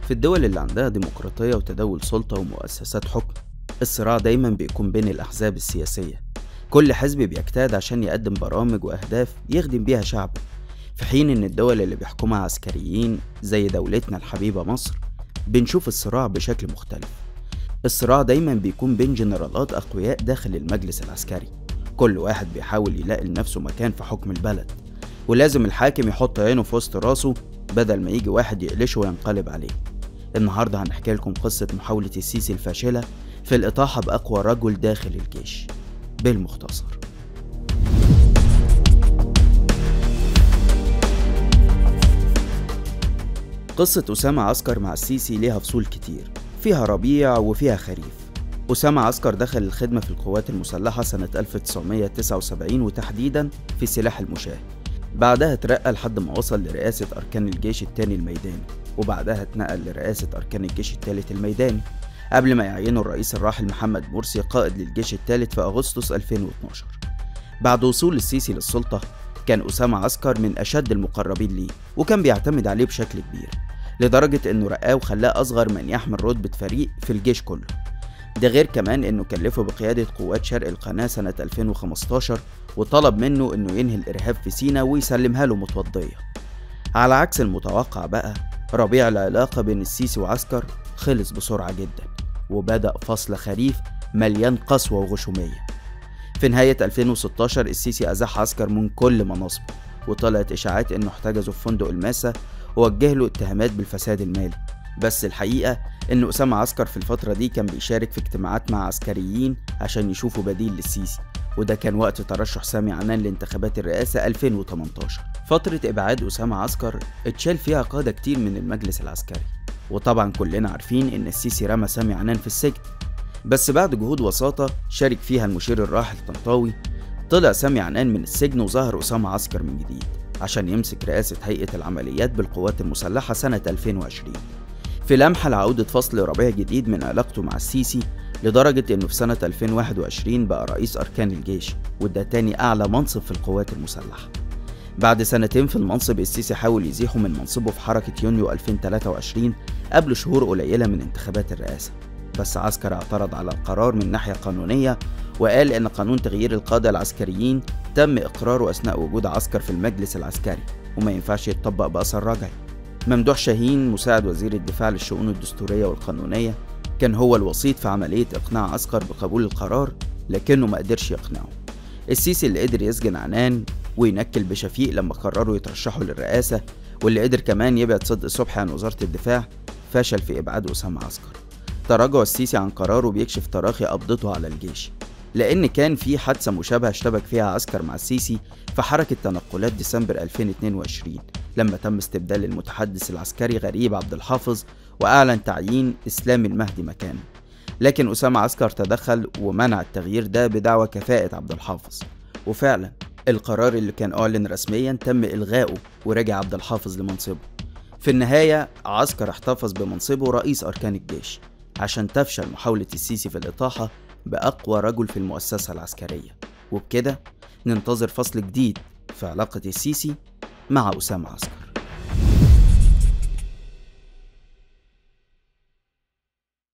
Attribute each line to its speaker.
Speaker 1: في الدول اللي عندها ديمقراطية وتداول سلطة ومؤسسات حكم الصراع دايما بيكون بين الأحزاب السياسية كل حزب بيجتهد عشان يقدم برامج وأهداف يخدم بيها شعبه في حين إن الدول اللي بيحكمها عسكريين زي دولتنا الحبيبة مصر بنشوف الصراع بشكل مختلف الصراع دايما بيكون بين جنرالات أقوياء داخل المجلس العسكري كل واحد بيحاول يلاقي لنفسه مكان في حكم البلد ولازم الحاكم يحط عينه في وسط راسه بدل ما يجي واحد يقلشه وينقلب عليه النهاردة هنحكي لكم قصة محاولة السيسي الفاشلة في الإطاحة بأقوى رجل داخل الجيش بالمختصر قصة أسامة عسكر مع السيسي ليها فصول كتير فيها ربيع وفيها خريف أسامة عسكر دخل الخدمة في القوات المسلحة سنة 1979 وتحديدا في سلاح المشاة بعدها اترقى لحد ما وصل لرئاسة أركان الجيش التاني الميداني وبعدها اتنقل لرئاسة أركان الجيش التالت الميداني قبل ما يعينه الرئيس الراحل محمد مرسي قائد للجيش الثالث في أغسطس 2012 بعد وصول السيسي للسلطة كان أسامة عسكر من أشد المقربين ليه وكان بيعتمد عليه بشكل كبير لدرجة إنه رقاه وخلاه أصغر من يحمل رتبة فريق في الجيش كله ده غير كمان إنه كلفه بقيادة قوات شرق القناة سنة 2015 وطلب منه إنه ينهي الإرهاب في سينا ويسلمها له متوضية على عكس المتوقع بقى ربيع العلاقة بين السيسي وعسكر خلص بسرعة جدا وبدأ فصل خريف مليان قسوة وغشومية في نهاية 2016 السيسي أزاح عسكر من كل مناصبه وطلعت إشاعات إنه احتجزه في فندق الماسة ووجه له اتهامات بالفساد المالي بس الحقيقة إن أسامة عسكر في الفترة دي كان بيشارك في اجتماعات مع عسكريين عشان يشوفوا بديل للسيسي وده كان وقت ترشح سامي عنان لانتخابات الرئاسة 2018 فترة إبعاد أسامة عسكر اتشال فيها قادة كتير من المجلس العسكري وطبعا كلنا عارفين إن السيسي رمى سامي عنان في السجن بس بعد جهود وساطة شارك فيها المشير الراحل طنطاوي طلع سامي عنان من السجن وظهر أسامة عسكر من جديد عشان يمسك رئاسة هيئة العمليات بالقوات المسلحة سنة 2020 في لمحة لعودة فصل ربيع جديد من علاقته مع السيسي لدرجة إنه في سنة 2021 بقى رئيس أركان الجيش وده تاني أعلى منصب في القوات المسلحة بعد سنتين في المنصب السيسي حاول يزيحه من منصبه في حركة يونيو 2023 قبل شهور قليلة من انتخابات الرئاسة بس عسكر اعترض على القرار من ناحية قانونية وقال إن قانون تغيير القادة العسكريين تم إقراره أثناء وجود عسكر في المجلس العسكري وما ينفعش يتطبق بأثر رجعي ممدوح شاهين مساعد وزير الدفاع للشؤون الدستورية والقانونية كان هو الوسيط في عملية إقناع عسكر بقبول القرار لكنه ما قدرش يقنعه السيسي اللي قدر يسجن عنان وينكل بشفيق لما قرروا يترشحوا للرئاسة واللي قدر كمان يبعد صدق صبحي عن وزارة الدفاع فشل في إبعاد أسامة عسكر تراجع السيسي عن قراره بيكشف تراخي قبضته على الجيش لأن كان في حادثة مشابهة اشتبك فيها عسكر مع السيسي في حركة تنقلات ديسمبر 2022 لما تم استبدال المتحدث العسكري غريب عبد الحافظ وأعلن تعيين إسلام المهدي مكانه لكن أسامة عسكر تدخل ومنع التغيير ده بدعوى كفاءة عبد الحافظ وفعلا القرار اللي كان أعلن رسميا تم إلغائه ورجع عبد الحافظ لمنصبه في النهاية عسكر احتفظ بمنصبه رئيس أركان الجيش عشان تفشل محاولة السيسي في الإطاحة بأقوى رجل في المؤسسة العسكرية وبكده ننتظر فصل جديد في علاقة السيسي مع أسامة عسكر